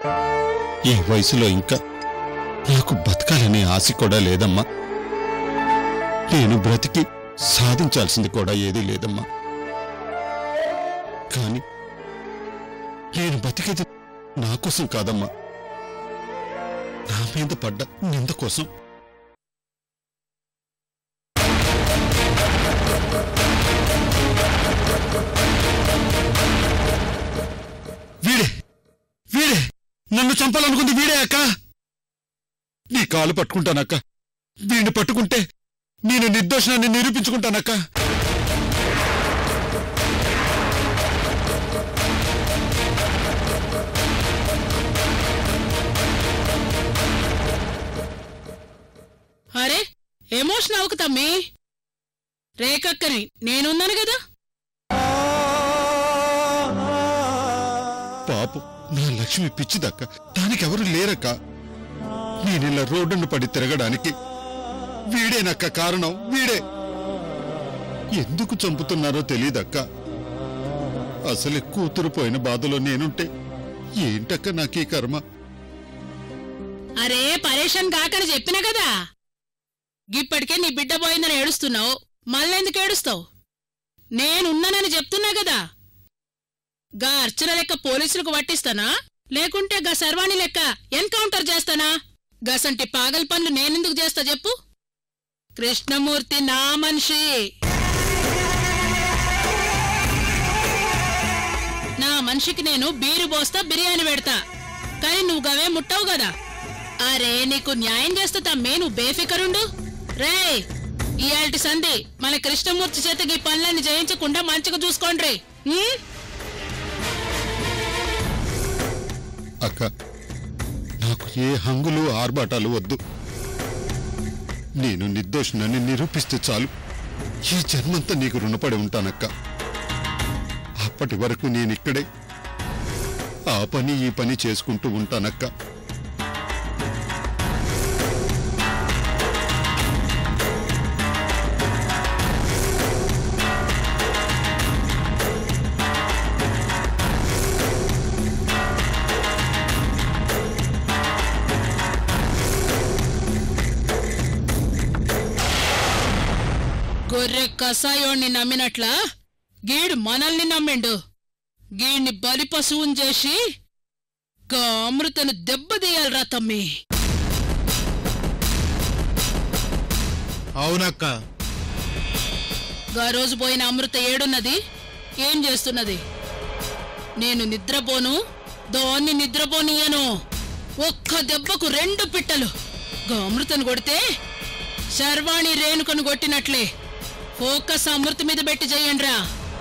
ఈ వయసులో ఇంకా నాకు బతకాలనే ఆశ కూడా లేదమ్మా నేను బ్రతికి సాధించాల్సింది కూడా ఏదీ లేదమ్మా కానీ నేను బతికేది నా కోసం కాదమ్మా నా మీద పడ్డ నింద కోసం వీడే వీడే నన్ను చంపాలనుకుంది వీడే అక్క నీ కాలు పట్టుకుంటానక్క వీడిని పట్టుకుంటే నేను నిర్దోషాన్ని నిరూపించుకుంటానక్క అరే ఎమోషన్ అవ్వకు తమ్మి రేఖక్కని నేనున్నాను కదా పాపం నా లక్ష్మి పిచ్చిదక్క దానికెవరు లేరక్క నేనిలా రోడ్డును పడి తిరగడానికి వీడేనక్క కారణం వీడే ఎందుకు చంపుతున్నారో తెలీదక్క అసలే కూతురు పోయిన బాధలో నేనుంటే ఏంటక్క నాకీ కర్మ అరే పరేషాన్ కాకని చెప్పినా కదా గిప్పటికే నీ బిడ్డ పోయిందని ఏడుస్తున్నావు మళ్ళెందుకు ఏడుస్తావు నేనున్నానని చెప్తున్నా కదా గా అర్చన లెక్క పోలీసులకు పట్టిస్తానా లేకుంటే గా సర్వాణి లెక్క ఎన్కౌంటర్ చేస్తానా గసంటి పాగల్ పనులు నేనెందుకు చేస్తా చెప్పు కృష్ణమూర్తి నా మనిషి నా మనిషికి నేను బీరు పోస్తా బిర్యానీ పెడతా కానీ నువ్వు గవే ముట్టవు కదా అరే నీకు న్యాయం చేస్తా తమ్మే నువ్వు బేఫికరుండు రే ఇయాల్టి సంధి మన కృష్ణమూర్తి చేతకి ఈ పనులన్నీ జయించకుండా మంచిగా చూసుకోండ్రి ఉం? అక్క నాకు ఏ హంగులు ఆర్భాటాలు వద్దు నేను నిర్దోషునని నిరూపిస్తే చాలు ఈ జన్మంతా నీకు రుణపడి ఉంటానక్క అప్పటి వరకు నేనిక్కడే ఆ పని ఈ పని చేసుకుంటూ ఉంటానక్క గొర్రె కసాయోణ్ణి నమ్మినట్ల గీడు మనల్ని నమ్మిండు గీడ్ని బలి పశువుని చేసి గా అమృతను దెబ్బతీయాలరా తమ్మి అవునక్క గా రోజు పోయిన అమృత ఏడున్నది ఏం చేస్తున్నది నేను నిద్రపోను దాన్ని నిద్రపోనియను ఒక్క దెబ్బకు రెండు పిట్టలు గా అమృతను కొడితే శర్వాణి రేణుకను కొట్టినట్లే ఫోకస్ అమృత మీద పెట్టి చెయ్యండిరా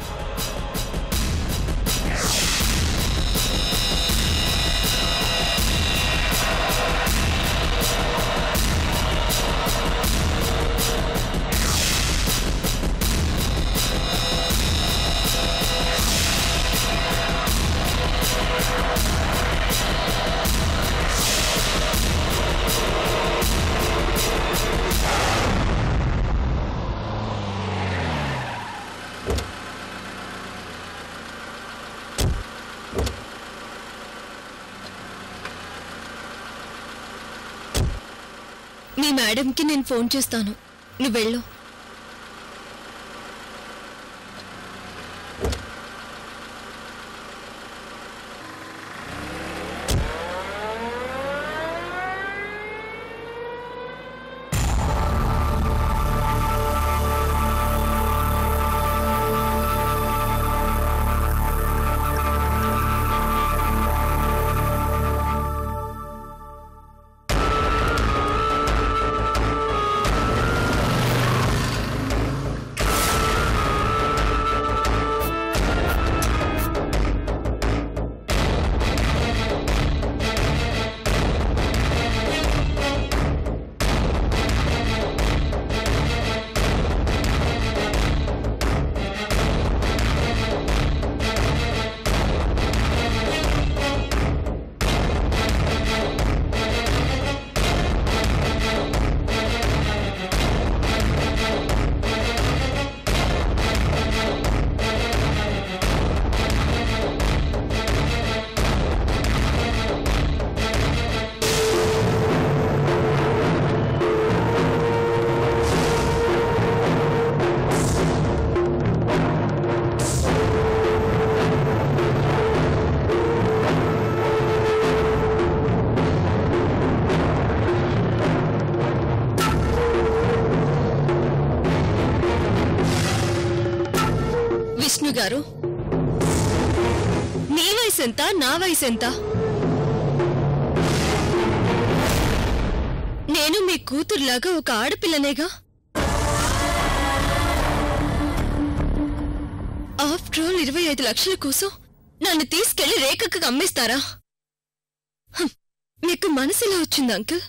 మీ మేడంకి నేను ఫోన్ చేస్తాను నువ్వు వెళ్ళు గారు నీ వయసు ఎంత నా వయసు ఎంత నేను మీ కూతురులాగా ఒక ఆడపిల్లనేగా ఆఫ్టర్ ఆల్ ఇరవై ఐదు లక్షల కోసం నన్ను తీసుకెళ్లి రేఖకు అమ్మేస్తారా హం, మీకు మనసు ఎలా వచ్చింది అంకుల్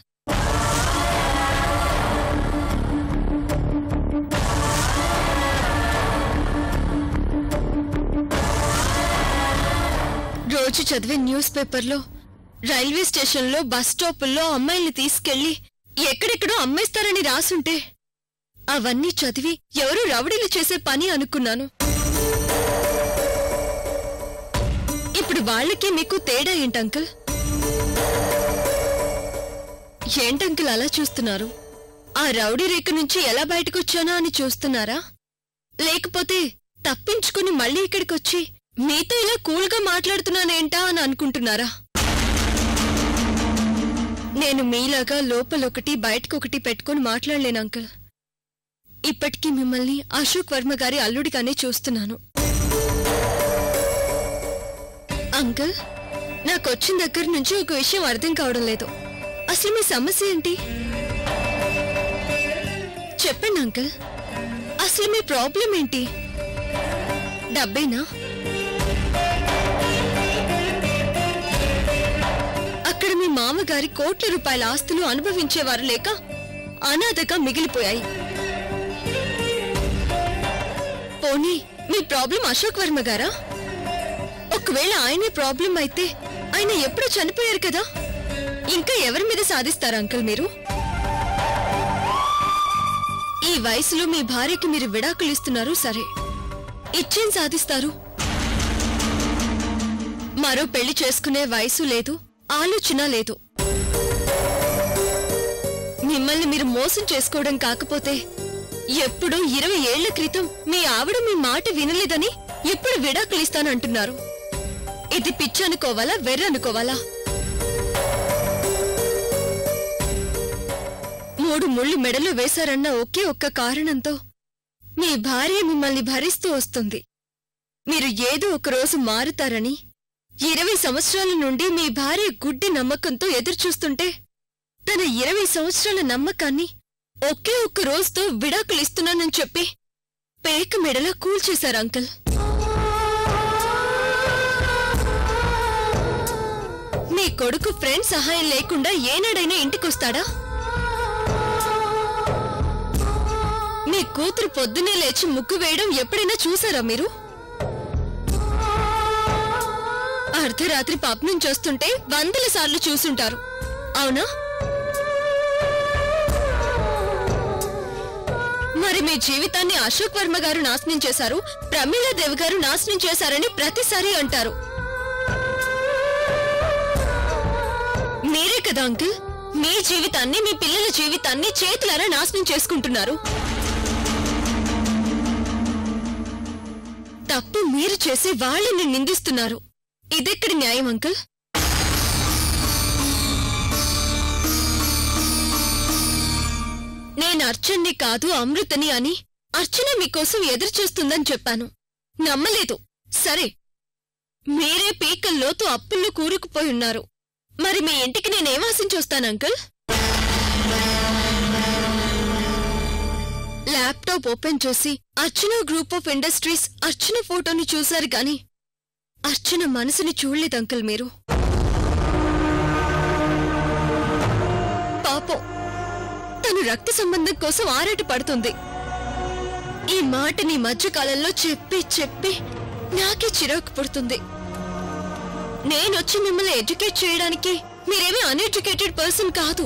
రోజు చదివే న్యూస్ పేపర్లో రైల్వే స్టేషన్లో బస్ స్టాపుల్లో అమ్మాయిల్ని తీసుకెళ్లి ఎక్కడెక్కడో అమ్మేస్తారని రాసుంటే అవన్నీ చదివి ఎవరు రౌడీలు చేసే పని అనుకున్నాను ఇప్పుడు వాళ్ళకి మీకు తేడా ఏంటంకుల్ ఏంటంకుల్ అలా చూస్తున్నారు ఆ రౌడీ రేఖ నుంచి ఎలా బయటకొచ్చానా అని చూస్తున్నారా లేకపోతే తప్పించుకుని మళ్ళీ ఇక్కడికొచ్చి మీతో ఇలా కూల్గా మాట్లాడుతున్నానేంటా అని అనుకుంటున్నారా నేను మీలాగా లోపలొకటి బయటకొకటి పెట్టుకొని మాట్లాడలేను అంకుల్ ఇప్పటికీ మిమ్మల్ని అశోక్ వర్మ గారి అల్లుడిగానే చూస్తున్నాను అంకుల్ నాకొచ్చిన దగ్గర నుంచి ఒక విషయం అర్థం కావడం లేదు అసలు మీ సమస్య ఏంటి చెప్పండి అంకుల్ అసలు మీ ప్రాబ్లం ఏంటి డబ్బేనా అక్కడ మీ మామగారి కోట్ల రూపాయల ఆస్తులు అనుభవించేవారు లేక అనాథగా మిగిలిపోయాయి పోనీ మీ ప్రాబ్లం అశోక్ వర్మ గారా ఒకవేళ ఆయనే ప్రాబ్లం అయితే ఆయన ఎప్పుడూ చనిపోయారు కదా ఇంకా ఎవరి మీద సాధిస్తారు అంకుల్ మీరు ఈ వయసులో మీ భార్యకి మీరు విడాకులు ఇస్తున్నారు సరే ఇచ్చేం సాధిస్తారు మరో పెళ్లి చేసుకునే వయసు లేదు ఆలోచన లేదు మిమ్మల్ని మీరు మోసం చేసుకోవడం కాకపోతే ఎప్పుడో ఇరవై ఏళ్ల క్రితం మీ ఆవిడ మీ మాట వినలేదని ఎప్పుడు విడాకులు ఇస్తానంటున్నారు ఇది పిచ్చి అనుకోవాలా వెర్ర అనుకోవాలా మూడు ముళ్ళు మెడలో వేశారన్న ఒకే ఒక్క కారణంతో మీ భార్య మిమ్మల్ని భరిస్తూ వస్తుంది మీరు ఏదో ఒక రోజు మారుతారని ఇరవై సంవత్సరాల నుండి మీ భార్య గుడ్డి నమ్మకంతో ఎదురుచూస్తుంటే తన ఇరవై సంవత్సరాల నమ్మకాన్ని ఒకే ఒక్క రోజుతో విడాకులు ఇస్తున్నానని చెప్పి పేక మెడలా కూల్చేశారు అంకుల్ మీ కొడుకు ఫ్రెండ్ సహాయం లేకుండా ఏనాడైనా ఇంటికొస్తాడా మీ కూతురు పొద్దునే లేచి ముగ్గు వేయడం ఎప్పుడైనా చూసారా మీరు అర్ధరాత్రి పాప నుంచి వస్తుంటే వందల సార్లు చూసుంటారు అవునా మరి మీ జీవితాన్ని అశోక్ వర్మ గారు నాశనం చేశారు ప్రమీలాదేవి గారు నాశనం చేశారని ప్రతిసారి అంటారు మీరే కదా అంకుల్ మీ జీవితాన్ని మీ పిల్లల జీవితాన్ని చేతులారా నాశనం చేసుకుంటున్నారు తప్పు మీరు చేసి వాళ్ళని నిందిస్తున్నారు ఇదెక్కడి న్యాయం అంకుల్ నేను అర్చన్ని కాదు అమృతని అని అర్చన మీకోసం ఎదురు చూస్తుందని చెప్పాను నమ్మలేదు సరే మీరే పీకల్లోతు అప్పుల్లో కూరుకుపోయి ఉన్నారు మరి మీ ఇంటికి నేనేం ఆశించి వస్తాను అంకుల్ ల్యాప్టాప్ ఓపెన్ చేసి Archana group of industries Archana ఫోటోని చూశారు గాని అర్చన మనసుని చూడలేదు అంకుల్ మీరు పాపం తను రక్త సంబంధం కోసం ఆరాట పడుతుంది ఈ మాట నీ మధ్యకాలంలో చెప్పి చెప్పి నాకే చిరాకు పుడుతుంది నేనొచ్చి మిమ్మల్ని ఎడ్యుకేట్ చేయడానికి మీరేమీ అన్ఎడ్యుకేటెడ్ పర్సన్ కాదు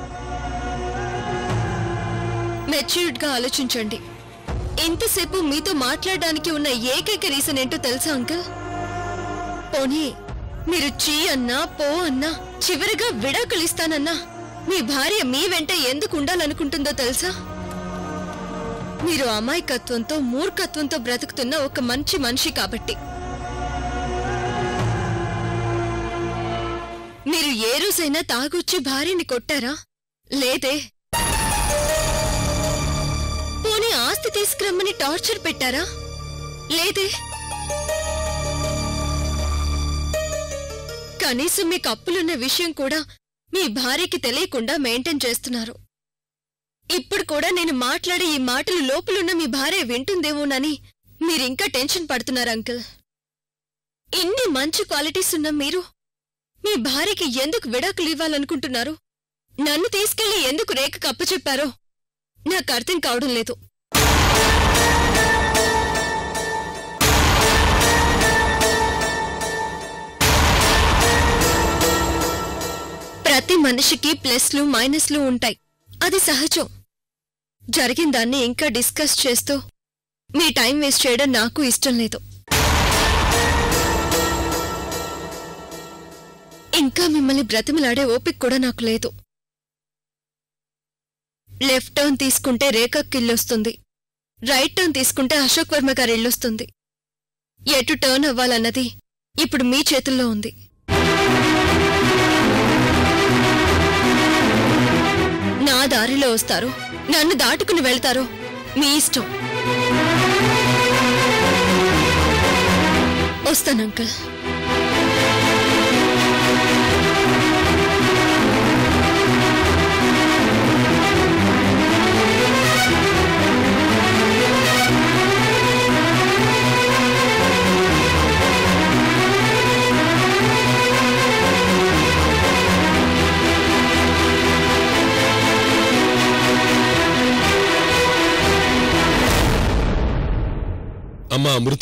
మెచ్యూర్డ్ గా ఆలోచించండి ఎంతసేపు మీతో మాట్లాడడానికి ఉన్న ఏకైక రీజన్ ఏంటో తెలుసా అంకుల్ పోనీ మీరు చీ అన్నా పో అన్నా చివరిగా విడాకులు ఇస్తానన్నా మీ భార్య మీ వెంట ఎందుకు ఉండాలనుకుంటుందో తెలుసా మీరు అమాయకత్వంతో మూర్ఖత్వంతో బ్రతుకుతున్న ఒక మంచి మనిషి కాబట్టి మీరు ఏ రోజైనా తాగొచ్చి భార్యని కొట్టారా లేదే పోనీ ఆస్తి తీసుకురమ్మని టార్చర్ పెట్టారా లేదే కనీసం మీకు అప్పులున్న విషయం కూడా మీ భార్యకి తెలియకుండా మెయింటైన్ చేస్తున్నారు ఇప్పుడు కూడా నేను మాట్లాడే ఈ మాటలు లోపలున్న మీ భార్య వింటుందేమోనని మీరింకా టెన్షన్ పడుతున్నారు అంకుల్ ఇన్ని మంచి క్వాలిటీస్ ఉన్న మీరు మీ భార్యకి ఎందుకు విడాకులు ఇవ్వాలనుకుంటున్నారు నన్ను తీసుకెళ్లి ఎందుకు రేఖకు అప్పచెప్పారో నాకు అర్థం కావడం లేదు ప్రతి మనిషికి ప్లస్లు మైనస్లు ఉంటాయి అది సహజం జరిగిన దాన్ని ఇంకా డిస్కస్ చేస్తూ మీ టైం వేస్ట్ చేయడం నాకు ఇష్టం లేదు ఇంకా మిమ్మల్ని బ్రతిమలాడే ఓపిక కూడా నాకు లేదు లెఫ్ట్ టర్న్ తీసుకుంటే రేఖకి ఇల్లొస్తుంది రైట్ టర్న్ తీసుకుంటే అశోక్ వర్మ గారి ఇల్లొస్తుంది ఎటు టర్న్ అవ్వాలన్నది ఇప్పుడు మీ చేతుల్లో ఉంది నా దారిలో వస్తారో నన్ను దాటుకుని వెళ్తారో మీ ఇష్టం వస్తాను అంకుల్ అమ్మా అమృత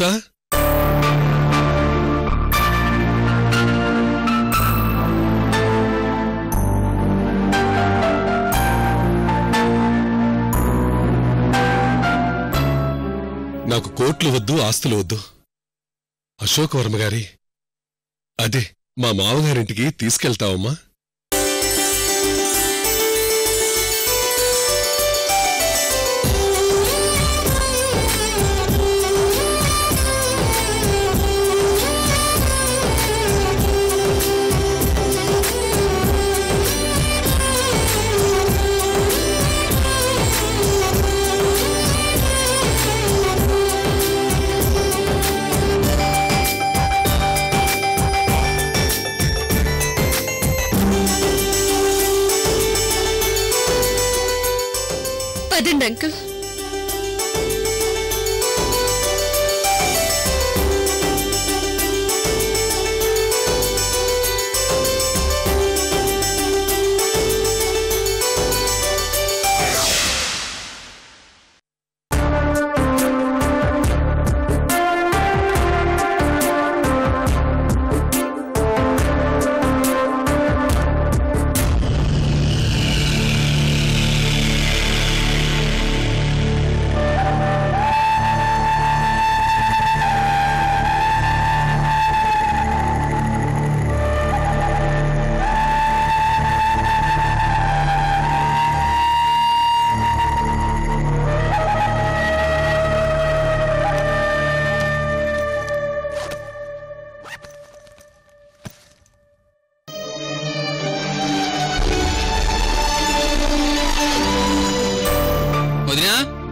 నాకు కోట్లు వద్దు ఆస్తులు వద్దు అశోక్ వర్మ గారి అదే మా మామగారింటికి తీసుకెళ్తావమ్మా పదండి అంకుల్ వదినా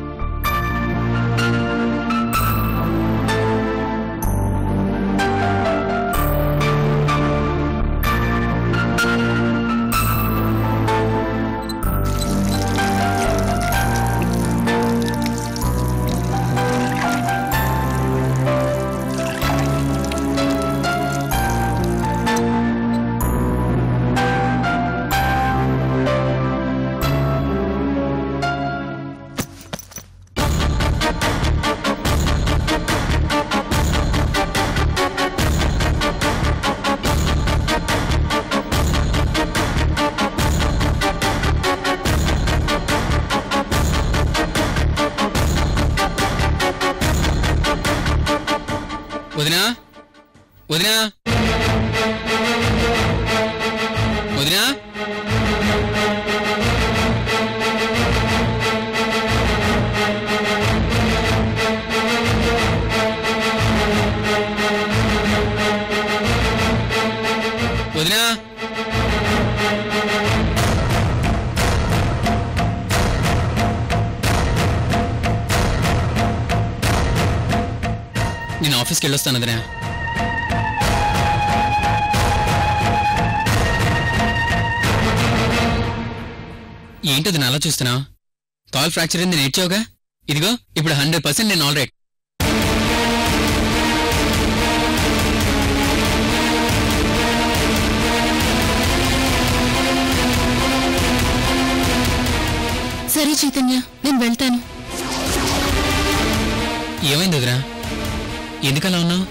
వదినా వదినా వదినా వదినా నేను ఆఫీస్కి వెళ్ళొస్తాను వదినా ఏంటది అలా చూస్తున్నావు కాల్ ఫ్రాక్చర్ అయింది నేర్చావుగా ఇదిగో ఇప్పుడు హండ్రెడ్ పర్సెంట్ నేను ఆల్ రైట్ సరే చైతన్య నేను వెళ్తాను ఏమైంది వదినా ఎందుకలా ఉన్నావు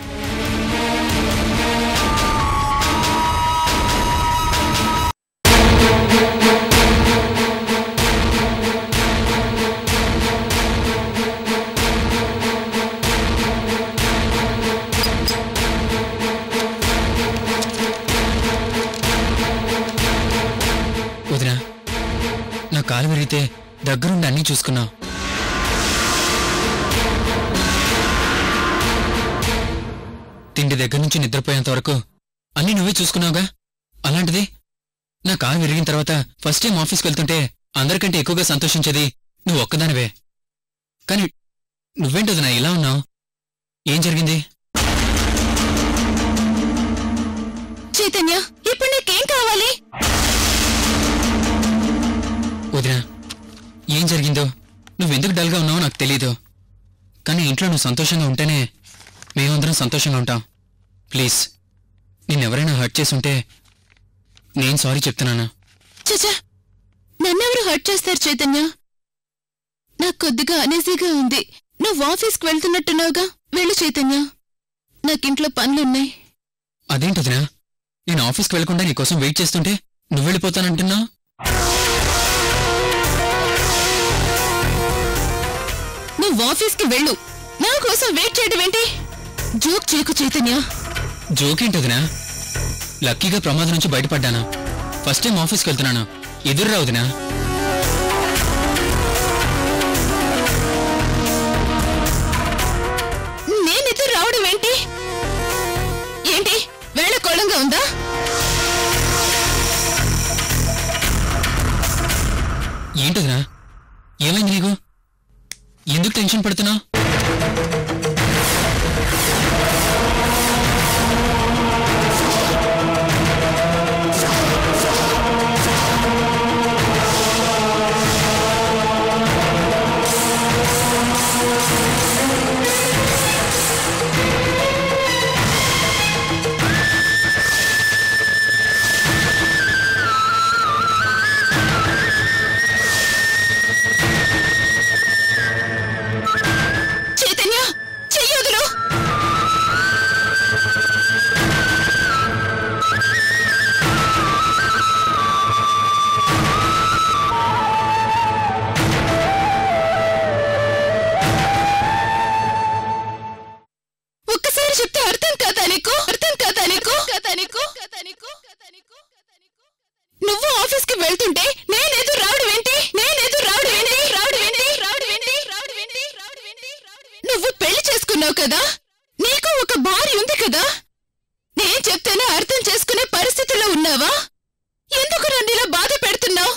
వదినా నా కాలు విరిగితే దగ్గరుండి అన్నీ చూసుకున్నావు తిండి దగ్గర నుంచి నిద్రపోయేంత వరకు అన్నీ నువ్వే చూసుకున్నావుగా అలాంటిది నా కాలు విరిగిన తర్వాత ఫస్ట్ టైం ఆఫీస్కి వెళ్తుంటే అందరికంటే ఎక్కువగా సంతోషించేది నువ్వు ఒక్కదానివే కానీ నువ్వేంటది నా ఇలా ఉన్నావు ఏం జరిగింది చైతన్య ఇప్పుడు నీకేం కావాలి వదినా ఏం జరిగిందో నువ్వెందుకు డల్గా ఉన్నావో నాకు తెలీదు కానీ ఇంట్లో నువ్వు సంతోషంగా ఉంటేనే మేమందరం సంతోషంగా ఉంటాం ప్లీజ్ నిన్నెవరైనా హర్ట్ చేసి ఉంటే నేను సారీ చెప్తున్నాను చచా నన్నెవరు హర్ట్ చేస్తారు చైతన్య నాకు కొద్దిగా అనేజీగా ఉంది నువ్వు ఆఫీస్కి వెళ్తున్నట్టున్నావుగా వెళ్ళు చైతన్య నాకింట్లో పనులున్నాయి అదేంటదినా నేను ఆఫీస్కి వెళ్లకుండా నీకోసం వెయిట్ చేస్తుంటే నువ్వు వెళ్ళిపోతానంటున్నావు నువ్వు ఆఫీస్కి వెళ్ళు నా కోసం వెయిట్ చేయడం ఏంటి జోక్ చేయకు చైతన్య జోకేంటదినా లక్కీగా ప్రమాదం నుంచి బయటపడ్డాను ఫస్ట్ టైం ఆఫీస్కి వెళ్తున్నాను ఎదురు రావుదినా నేనెదురు రావడం ఏంటి ఏంటి వేళ కోళంగా ఉందా ఏంటదినా ఏమైంది నీకు ఎందుకు టెన్షన్ పడుతున్నావు చైతన్య చెయ్యొదులు ఒక్కసారి చెప్తే అర్థం కాదా నీకు అర్థం కాదా నీకు కాదా నీకు నువ్వు ఆఫీస్ కి వెళ్తుంటే నేనేదో రావడం ఏంటి నేనేదో రావడం ఏంటి రావడం ఏంటి రావడం ఏంటి రావడం ఏంటి రావడం ఏంటి నువ్వు పెళ్లి చేసుకున్నావు కదా నీకు ఒక భార్య ఉంది కదా నేను చెప్తేనే అర్థం చేసుకునే పరిస్థితిలో ఉన్నావా ఎందుకు నన్ను ఇలా బాధ పెడుతున్నావు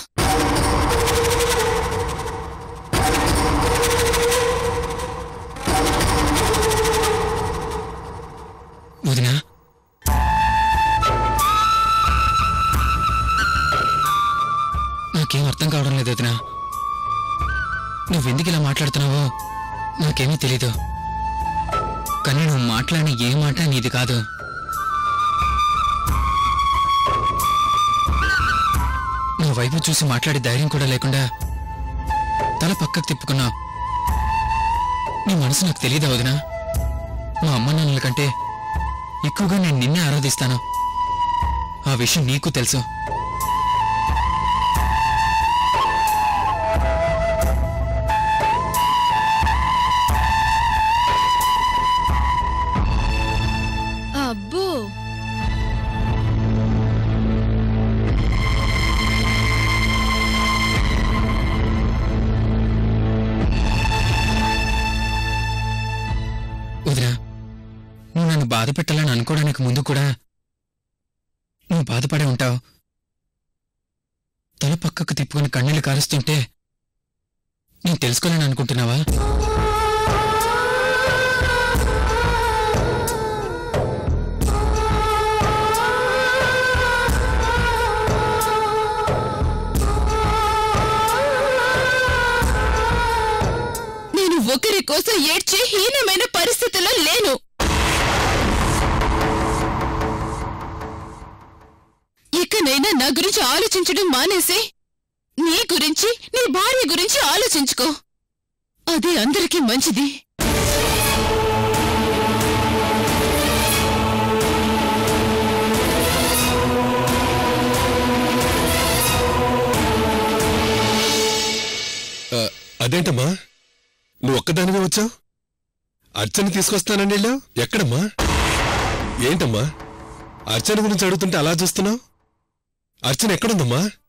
వదినా నాకేం అర్థం కావడం లేదు వదినా నువ్వెందుకు ఇలా మాట్లాడుతున్నావో నాకేమీ తెలీదు కానీ నువ్వు మాట్లాడిన ఏ మాట నీది కాదు నా వైపు చూసి మాట్లాడే ధైర్యం కూడా లేకుండా తల పక్కకు తిప్పుకున్నావు నీ మనసు నాకు తెలియదా వదినా మా అమ్మ నాన్నల కంటే ఎక్కువగా నేను నిన్నే ఆరాధిస్తాను ఆ విషయం నీకు తెలుసు అబ్బో వదినా నువ్వు నన్ను బాధ పెట్టాలని అనుకోవడానికి ముందు కూడా నువ్వు బాధపడే ఉంటావు తల పక్కకు తిప్పుకొని కన్నీళ్లు కారుస్తుంటే నేను తెలుసుకోలేని అనుకుంటున్నావా కోసం ఏడ్చే హీనమైన పరిస్థితిలో లేను ఇకనైనా నా గురించి ఆలోచించడం మానేసి నీ గురించి నీ భార్య గురించి ఆలోచించుకో అదే అందరికీ మంచిది ఆ, అదేంటమ్మా నువ్వు ఒక్కదానివే వచ్చావు అర్చన తీసుకొస్తానండి వెళ్ళావు ఎక్కడమ్మా ఏంటమ్మా అర్చన గురించి అడుగుతుంటే అలా చూస్తున్నావు అర్చన ఎక్కడుందమ్మా